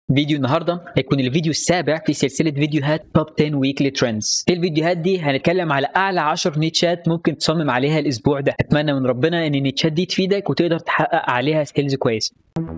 فيديو النهارده هيكون الفيديو السابع في سلسله فيديوهات توب 10 ويكلي ترندز في الفيديوهات دي هنتكلم على اعلى 10 نيتشات ممكن تصمم عليها الاسبوع ده اتمنى من ربنا ان النيتشات دي تفيدك وتقدر تحقق عليها سكيلز كويس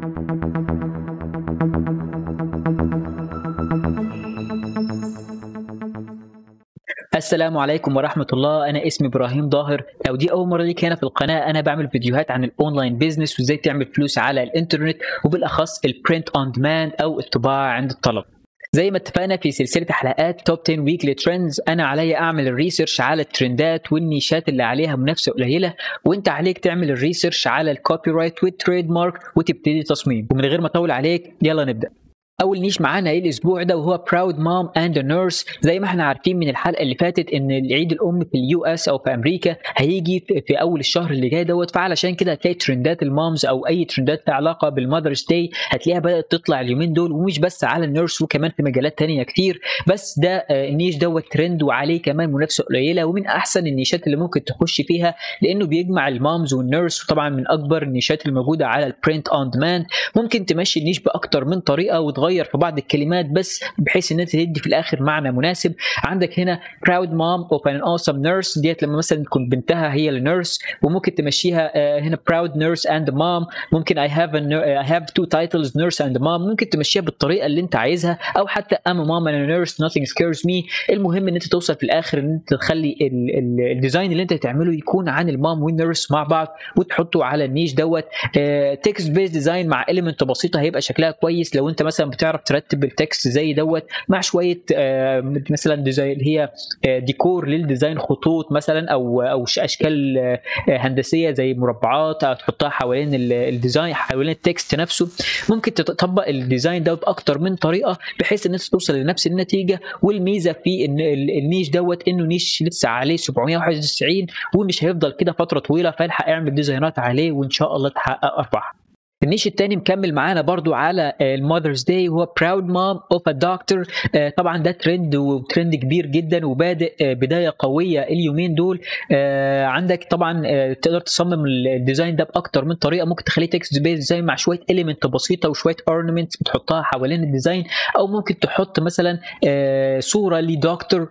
السلام عليكم ورحمة الله أنا اسمي إبراهيم ظاهر لو دي أول مرة ليك هنا في القناة أنا بعمل فيديوهات عن الأونلاين بيزنس وإزاي تعمل فلوس على الإنترنت وبالأخص البرنت أون ديماند أو الطباعة عند الطلب زي ما اتفقنا في سلسله حلقات توب 10 ويكلي ترندز انا عليا اعمل الريسيرش على الترندات والنيشات اللي عليها منافسه قليله وانت عليك تعمل الريسيرش على الكوبي رايت والتريد مارك وتبتدي تصميم ومن غير ما اطول عليك يلا نبدا اول نيش معانا ايه الاسبوع ده وهو براود مام اند نيرس زي ما احنا عارفين من الحلقه اللي فاتت ان العيد الام في اليو اس او في امريكا هيجي في اول الشهر اللي جاي دوت فعلشان كده هتلاقي ترندات المامز او اي ترندات لها علاقه بالمذرز داي هتلاقيها بدات تطلع اليومين دول ومش بس على النيرس وكمان في مجالات تانية كتير بس ده النيش دوت ترند وعليه كمان منافسه قليله ومن احسن النيشات اللي ممكن تخش فيها لانه بيجمع المامز والنيرس وطبعا من اكبر النيشات الموجوده على البرنت اون ديماند ممكن تمشي النيش باكتر من طريقه وتغير تغير في بعض الكلمات بس بحيث ان انت تدي في الاخر معنى مناسب عندك هنا proud mom of an awesome nurse ديت لما مثلا تكون بنتها هي النيرس وممكن تمشيها هنا proud nurse and mom ممكن I have a I have two titles nurse and mom ممكن تمشيها بالطريقه اللي انت عايزها او حتى I'm a mom and a nurse nothing scares me المهم ان انت توصل في الاخر ان انت تخلي الديزاين اللي انت تعمله يكون عن المام والنيرس مع بعض وتحطه على النيش دوت تكست بيز ديزاين مع اليمنت بسيطه هيبقى شكلها كويس لو انت مثلا بتعرف ترتب التكست زي دوت مع شويه آه مثلا ديزاين اللي هي آه ديكور للديزاين خطوط مثلا او او اشكال آه هندسيه زي مربعات او تحطها حوالين الديزاين حوالين التكست نفسه ممكن تطبق الديزاين ده باكتر من طريقه بحيث ان انت توصل لنفس النتيجه والميزه في ان النيش دوت انه نيش لسه عليه 791 ومش هيفضل كده فتره طويله فالحق اعمل ديزاينات عليه وان شاء الله تحقق ارباح النيش التاني مكمل معانا برضو على المذرز داي وهو براود مام اوف ا دكتور طبعا ده ترند وترند كبير جدا وبادئ بدايه قويه اليومين دول عندك طبعا تقدر تصمم الديزاين ده باكتر من طريقه ممكن تخليه تكست بيز ديزاين مع شويه اليمنت بسيطه وشويه اورنمنت بتحطها حوالين الديزاين او ممكن تحط مثلا صوره لدكتور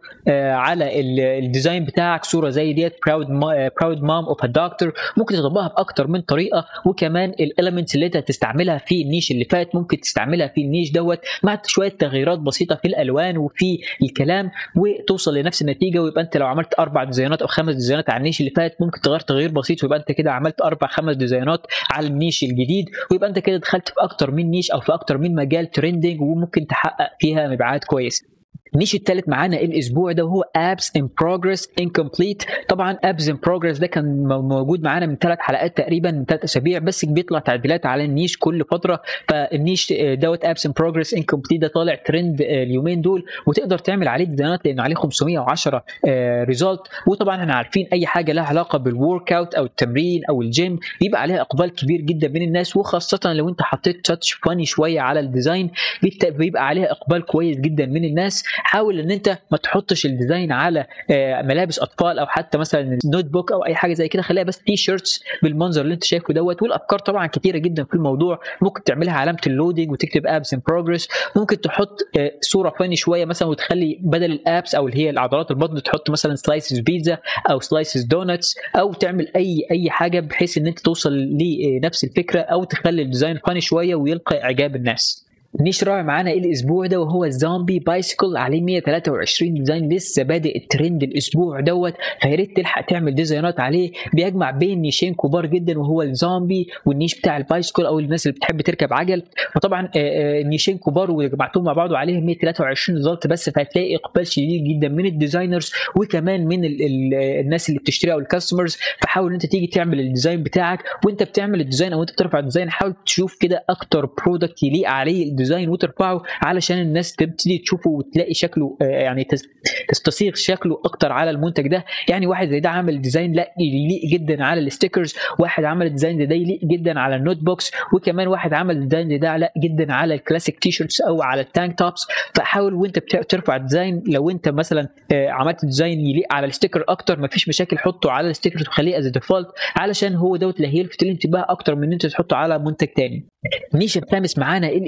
على الديزاين بتاعك صوره زي ديت براود براود مام اوف ا دكتور ممكن تطبقها باكتر من طريقه وكمان الاليمنتس اللي انت هتستعملها في النيش اللي فات ممكن تستعملها في النيش دوت مع شويه تغييرات بسيطه في الالوان وفي الكلام وتوصل لنفس النتيجه ويبقى انت لو عملت اربع ديزاينات او خمس ديزاينات على النيش اللي فات ممكن تغير تغيير بسيط ويبقى انت كده عملت اربع خمس ديزاينات على النيش الجديد ويبقى انت كده دخلت في اكتر من نيش او في اكتر من مجال ترندنج وممكن تحقق فيها مبيعات كويس النيش الثالث معانا الاسبوع ده وهو ابس ان بروجرس انكمبليت طبعا ابس ان بروجرس ده كان موجود معانا من ثلاث حلقات تقريبا من ثلاث اسابيع بس بيطلع تعديلات على النيش كل فتره فالنيش دوت ابس ان بروجرس انكمبليت ده طالع ترند اليومين دول وتقدر تعمل عليه ديزاينات لانه عليه 510 ريزلت وطبعا احنا عارفين اي حاجه لها علاقه بالورك اوت او التمرين او الجيم بيبقى عليها اقبال كبير جدا من الناس وخاصه لو انت حطيت تاتش فاني شويه على الديزاين بيبقى عليها اقبال كويس جدا من الناس حاول ان انت ما تحطش الديزاين على ملابس اطفال او حتى مثلا نوت بوك او اي حاجه زي كده خليها بس تي شيرتس بالمنظر اللي انت شايفه دوت والافكار طبعا كتيره جدا في الموضوع ممكن تعملها علامه اللودنج وتكتب ابس ان بروجرس ممكن تحط صوره فاني شويه مثلا وتخلي بدل الابس او اللي هي العضلات البطن تحط مثلا سلايسز بيتزا او سلايسز دونتس او تعمل اي اي حاجه بحيث ان انت توصل لنفس الفكره او تخلي الديزاين فاني شويه ويلقى اعجاب الناس نيش رائع معانا الاسبوع ده وهو الزومبي بايسكل عليه 123 ديزاين لسه بادئ الترند الاسبوع دوت فيا ريت تلحق تعمل ديزاينات عليه بيجمع بين نيشين كبار جدا وهو الزومبي والنيش بتاع البايسكل او الناس اللي بتحب تركب عجل فطبعا النيشين كبار وجمعتهم مع بعض وعليهم 123 ريزلت بس فهتلاقي اقبال شديد جدا من الديزاينرز وكمان من ال ال الناس اللي بتشتري او الكاستمرز فحاول انت تيجي تعمل الديزاين بتاعك وانت بتعمل الديزاين او انت بترفع الديزاين حاول تشوف كده اكتر برودكت يليق عليه الديزاين وترفعه علشان الناس تبتدي تشوفه وتلاقي شكله يعني تستصيغ شكله اكتر على المنتج ده يعني واحد زي ده عمل ديزاين لا يليق جدا على الستيكرز واحد عمل ديزاين ده يليق جدا على النوت بوكس وكمان واحد عمل ديزاين ده لا جدا على الكلاسيك تي شيرتس او على التانك توبس فحاول وانت بترفع ديزاين لو انت مثلا عملت ديزاين يليق على الستيكر اكتر مفيش مشاكل حطه على الستيكر وخليه از ديفولت علشان هو دوت اللي هيلفت الانتباه اكتر من ان انت تحطه على منتج تاني النيش الخامس معانا الاسبوع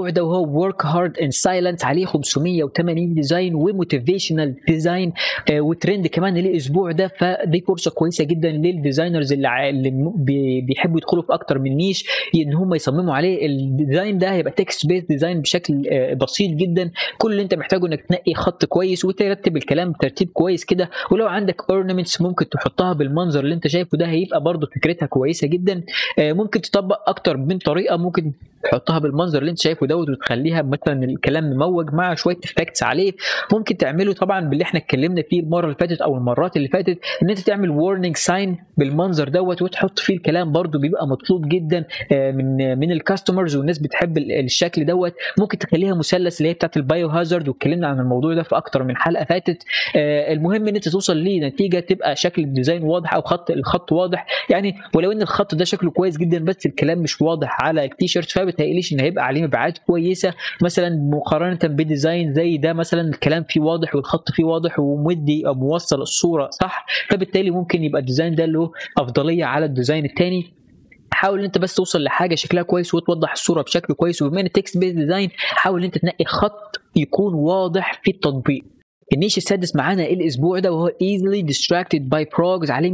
الاسبوع ده وهو ورك هارد ان سايلنس عليه 580 ديزاين وموتيفيشنال ديزاين وترند كمان للاسبوع ده فدي فرصه كويسه جدا للديزاينرز اللي, اللي بيحبوا يدخلوا في اكتر من نيش ان هم يصمموا عليه الديزاين ده هيبقى تكست بيس ديزاين بشكل بسيط جدا كل اللي انت محتاجه انك تنقي خط كويس وترتب الكلام بترتيب كويس كده ولو عندك اورنمنتس ممكن تحطها بالمنظر اللي انت شايفه ده هيبقى برضه فكرتها كويسه جدا ممكن تطبق اكتر من طريقه ممكن تحطها بالمنظر اللي انت شايفه دوت وتخليها مثلا الكلام مموج مع شويه افكتس عليه ممكن تعمله طبعا باللي احنا اتكلمنا فيه المره اللي فاتت او المرات اللي فاتت ان انت تعمل وورنينج ساين بالمنظر دوت وتحط فيه الكلام برده بيبقى مطلوب جدا من من الكاستمرز والناس بتحب الشكل دوت ممكن تخليها مثلث اللي هي بتاعت البايو هازارد واتكلمنا عن الموضوع ده في اكتر من حلقه فاتت المهم ان انت توصل لنتيجه تبقى شكل الديزاين واضح او خط الخط واضح يعني ولو ان الخط ده شكله كويس جدا بس الكلام مش واضح على التيشيرت فبتهيأليش ان هيبقى عليه مبيعات كويسه مثلا مقارنه بديزاين زي ده مثلا الكلام فيه واضح والخط فيه واضح ومدي او موصل الصوره صح فبالتالي ممكن يبقى الديزاين ده له افضليه على الديزاين الثاني حاول انت بس توصل لحاجه شكلها كويس وتوضح الصوره بشكل كويس وبما ان تكست بيز ديزاين حاول انت تنقي خط يكون واضح في التطبيق النيش السادس معانا الاسبوع ده وهو easily distracted by frogs عليه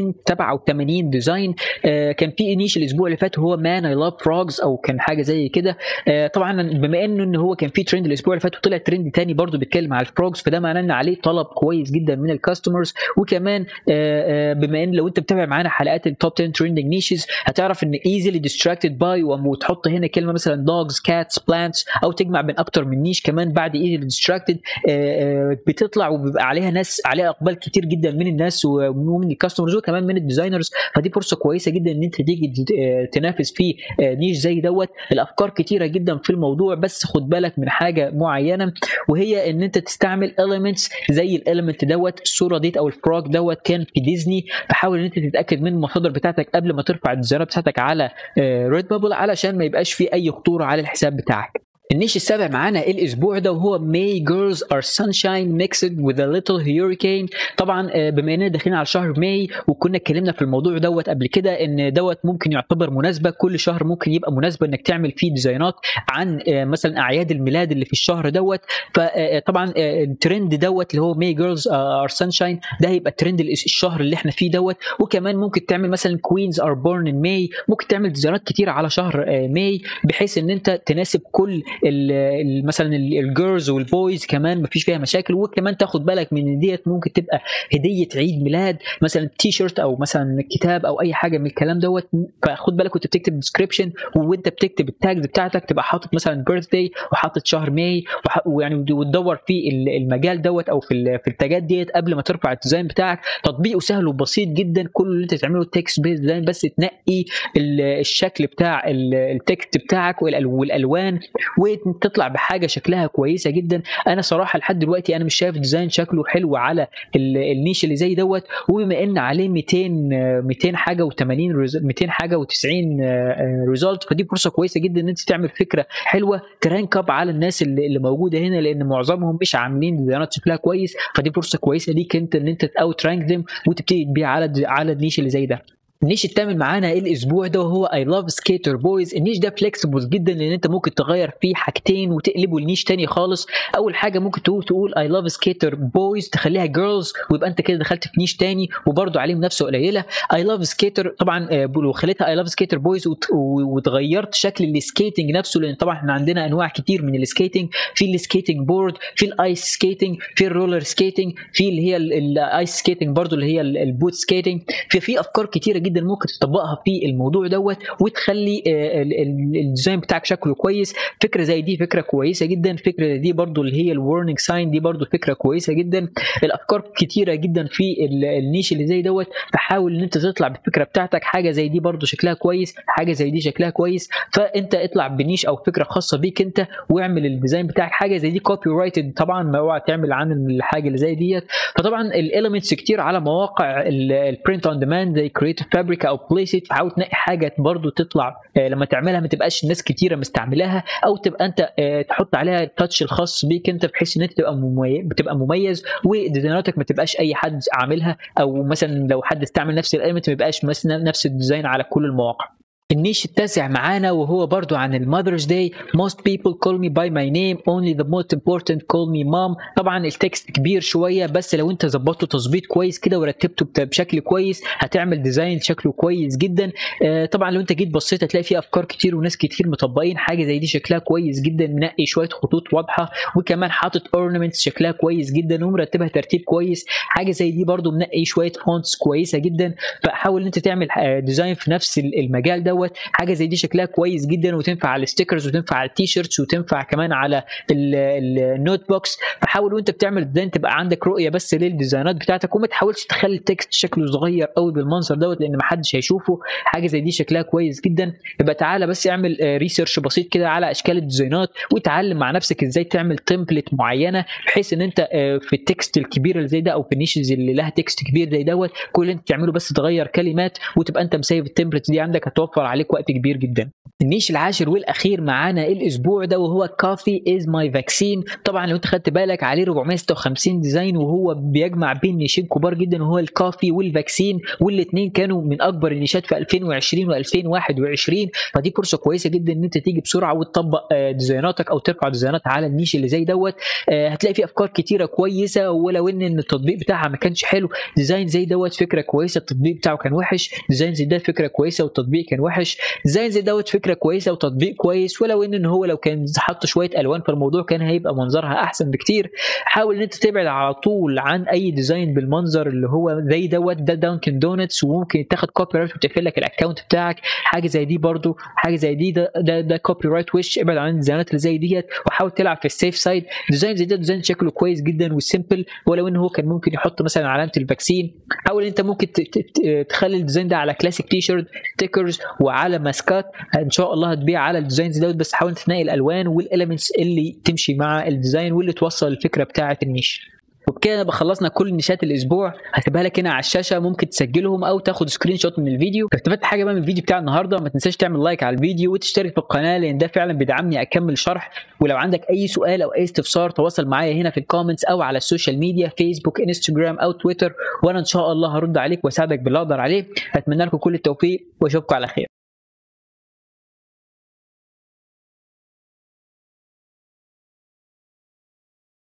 287 ديزاين آه كان في نيش الاسبوع اللي فات هو man I love frogs او كان حاجه زي كده آه طبعا بما انه ان هو كان في ترند الاسبوع اللي فات وطلع ترند تاني برضو بيتكلم على الفروجز فده معناه ان عليه طلب كويس جدا من الكاستمرز وكمان آه بما ان لو انت متابع معانا حلقات التوب 10 ترندنج نيشز هتعرف ان easily distracted by وتحط هنا كلمه مثلا dogs cats plants او تجمع بين اكتر من نيش كمان بعد easily distracted بتطلع وبيبقى عليها ناس عليها اقبال كتير جدا من الناس ومن الكاستمرز وكمان من الديزاينرز فدي فرصه كويسه جدا ان انت تيجي تنافس في نيش زي دوت الافكار كتيره جدا في الموضوع بس خد بالك من حاجه معينه وهي ان انت تستعمل elements زي الاليمنت دوت الصوره ديت او الفراج دوت كان في ديزني فحاول ان انت تتاكد من المصادر بتاعتك قبل ما ترفع الديزاينات بتاعتك على ريد بابل علشان ما يبقاش في اي خطوره على الحساب بتاعك النيش السابع معانا الاسبوع ده وهو May girls are sunshine mixed with a little hurricane طبعا بما اننا داخلين على شهر ماي وكنا اتكلمنا في الموضوع دوت قبل كده ان دوت ممكن يعتبر مناسبه كل شهر ممكن يبقى مناسبه انك تعمل فيه ديزاينات عن مثلا اعياد الميلاد اللي في الشهر دوت فطبعا الترند دوت اللي هو May girls are sunshine ده هيبقى الترند الشهر اللي احنا فيه دوت وكمان ممكن تعمل مثلا queens are born in May ممكن تعمل ديزاينات كتير على شهر ماي بحيث ان انت تناسب كل مثلا الجيرلز والبويز كمان مفيش فيها مشاكل وكمان تاخد بالك من ان ديت ممكن تبقى هديه عيد ميلاد مثلا تي شيرت او مثلا كتاب او اي حاجه من الكلام دوت فخد بالك وانت بتكتب ديسكربشن وانت بتكتب التاجز بتاعتك تبقى حاطط مثلا بيرث داي وحاطط شهر ماي ويعني وتدور في المجال دوت او في في التاجات ديت قبل ما ترفع الديزاين بتاعك تطبيقه سهل وبسيط جدا كل اللي انت تعمله تكست بيز ديزاين بس تنقي الشكل بتاع التكست بتاعك والالوان وتطلع بحاجه شكلها كويسه جدا انا صراحه لحد دلوقتي انا مش شايف ديزاين شكله حلو على النيش اللي زي دوت وبما ان عليه 200 200 حاجه و80 200 حاجه و90 ريزلت فدي فرصه كويسه جدا ان انت تعمل فكره حلوه ترانك اب على الناس اللي, اللي موجوده هنا لان معظمهم مش عاملين ديزاينات شكلها كويس فدي فرصه كويسه ليك انت ان انت اوت رانك ذم وتبتدي تبيع على على النيش اللي زي ده النيش الثامن معانا الاسبوع ده وهو اي لاف سكيتر بويز النيش ده فليكسبل جدا لان انت ممكن تغير فيه حاجتين وتقلبه لنيش تاني خالص اول حاجه ممكن تقول تقول اي لاف سكيتر بويز تخليها جيرلز ويبقى انت كده دخلت في نيش تاني وبرده عليه منافسه قليله اي لاف سكيتر طبعا لو خليتها اي لاف سكيتر بويز وتغيرت شكل السكيتنج نفسه لان طبعا احنا عندنا انواع كتير من السكيتنج في السكيتنج بورد في الايس سكيتنج في الرولر سكيتنج في اللي هي الايس سكيتنج برده اللي هي البوت سكيتنج في في افكار كتيره جدا جدا ممكن تطبقها في الموضوع دوت وتخلي الديزاين بتاعك شكله كويس فكره زي دي فكره كويسه جدا فكره دي برضو اللي هي الورنينج ساين دي برضو فكره كويسه جدا الافكار كتيره جدا في النيش اللي زي دوت فحاول ان انت تطلع بالفكره بتاعتك حاجه زي دي برضو شكلها كويس حاجه زي دي شكلها كويس فانت اطلع بنيش او فكره خاصه بيك انت واعمل الديزاين بتاعك حاجه زي دي كوبي رايتد طبعا ما اوعى تعمل عن الحاجه اللي زي ديت فطبعا الاليمنتس كتير على مواقع البرنت اون ديماند زي كريتيف فابريكا او بليسيت فحاول تنقي حاجه برضو تطلع لما تعملها ما تبقاش ناس كتيره مستعملاها او تبقى انت تحط عليها التاتش الخاص بيك انت بحيث ان انت تبقى مميز بتبقى مميز وديزايناتك ما تبقاش اي حد عاملها او مثلا لو حد استعمل نفس الاليمنت ما يبقاش مثلا نفس الديزاين على كل المواقع النيش التاسع معانا وهو برضو عن المذرز داي most people call me by my name only the most important call me mom طبعا التكست كبير شويه بس لو انت ظبطته تظبيط كويس كده ورتبته بشكل كويس هتعمل ديزاين شكله كويس جدا آه طبعا لو انت جيت بصيت هتلاقي فيه افكار كتير وناس كتير مطبقين حاجه زي دي شكلها كويس جدا منقي شويه خطوط واضحه وكمان حاطط اورنمنتس شكلها كويس جدا ومرتبها ترتيب كويس حاجه زي دي برضو منقي شويه فونتس كويسه جدا فحاول ان انت تعمل ديزاين في نفس المجال دوت حاجه زي دي شكلها كويس جدا وتنفع على الستيكرز وتنفع على التي شيرتس وتنفع كمان على النوت بوكس فحاول وانت بتعمل ديزاين تبقى عندك رؤيه بس للديزاينات بتاعتك وما تحاولش تخلي التكست شكله صغير قوي بالمنظر دوت لان ما حدش هيشوفه حاجه زي دي شكلها كويس جدا يبقى تعالى بس اعمل ريسيرش بسيط كده على اشكال الديزاينات وتعلم مع نفسك ازاي تعمل تمبلت معينه بحيث ان انت في التكست الكبير اللي زي ده او في النيشز اللي لها تكست كبير زي دوت كل اللي انت تعمله بس تغير كلمات وتبقى انت مسيف التمبلت دي عندك هتوفر عليك وقت كبير جدا النيش العاشر والاخير معانا الاسبوع ده وهو كافي از ماي فاكسين طبعا لو انت خدت بالك عليه 456 ديزاين وهو بيجمع بين نيشين كبار جدا وهو الكافي والفاكسين والاثنين كانوا من اكبر النيشات في 2020 و2021 فدي فرصه كويسه جدا ان انت تيجي بسرعه وتطبق ديزايناتك او ترفع ديزاينات على النيش اللي زي دوت هتلاقي فيه افكار كتيره كويسه ولو ان التطبيق بتاعها ما كانش حلو ديزاين زي دوت فكره كويسه التطبيق بتاعه كان وحش ديزاين زي ده فكره كويسه والتطبيق كان وحش ديزاين زي دوت فكره كويسه وتطبيق كويس ولو ان هو لو كان حط شويه الوان في الموضوع كان هيبقى منظرها احسن بكتير حاول ان انت تبعد على طول عن اي ديزاين بالمنظر اللي هو زي دوت ده دانكن دونتس وممكن تاخد كوبي رايت وتقفل لك الاكونت بتاعك حاجه زي دي برضو حاجه زي دي ده ده, ده كوبي رايت وش ابعد عن الديزاينات اللي زي ديت وحاول تلعب في السيف سايد ديزاين زي ده ديزاين شكله كويس جدا وسيمبل ولو ان هو كان ممكن يحط مثلا علامه الفاكسين حاول انت ممكن تخلي الديزاين ده على كلاسيك تي شيرت ستيكرز وعلى ماسكات ان شاء الله هتبيع على الديزاينز دوت بس حاول تنقي الالوان والاليمنتس اللي تمشي مع الديزاين واللي توصل الفكره بتاعه النيش وبكده بخلصنا كل نشات الاسبوع هسيبها لك هنا على الشاشه ممكن تسجلهم او تاخد سكرين شوت من الفيديو لو استفدت حاجه بقى من الفيديو بتاع النهارده ما تنساش تعمل لايك على الفيديو وتشترك في القناه لان ده فعلا بيدعمني اكمل شرح ولو عندك اي سؤال او اي استفسار تواصل معايا هنا في الكومنتس او على السوشيال ميديا فيسبوك انستجرام او تويتر وانا ان شاء الله هرد عليك واساعدك باللي اقدر عليه اتمنى لكم كل التوفيق واشوفكم على خير